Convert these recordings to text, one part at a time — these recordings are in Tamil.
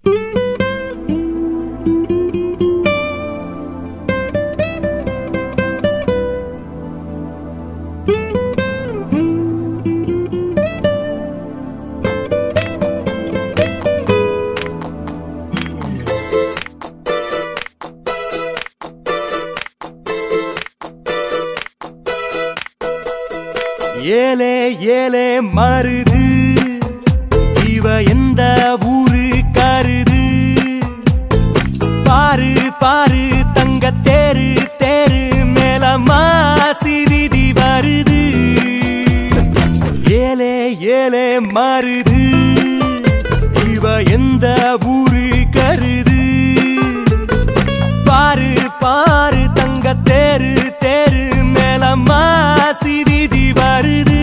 ஏலே ஏலே மருது இவ எந்த ஊரு கருது பாரு பாரு தங்க தேரு தேரு மேல மாசி வீதி வருது ஏலே ஏலே மருது இவ எந்த ஊரு கருது பாரு பாரு தங்க தேரு தேரு மேல மாசி வீதி வருது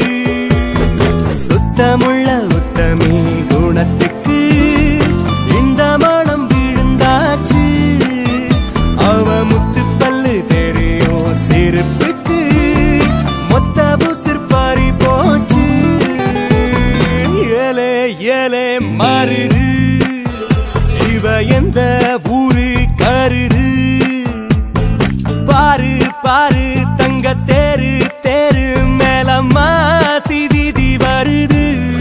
சுத்தமுள்ள உத்தமி குணத்துக்கு இந்த மனம் விழுந்தாச்சு அவ முத்து பல்லு தெரியும் சிரிப்புக்கு மொத்த புசிர் பாரி போச்சு ஏலே ஏலே மாறுது இவ எந்த ஊரு கருது பாரு பாரு தங்க தேரு தேரு மேல மாசி வீதி வருது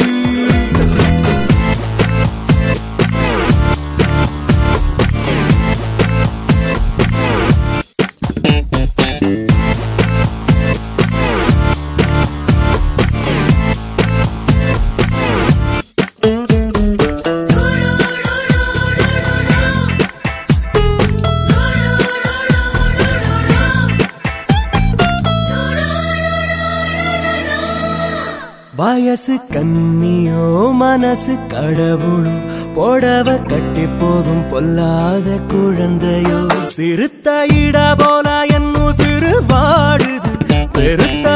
வயசு கண்ணியோ மனசு கடவுளோ போடவ கட்டி போகும் பொல்லாத குழந்தையோ சிறுத்த இட போல என்னும் சிறு வாடுது பெருத்த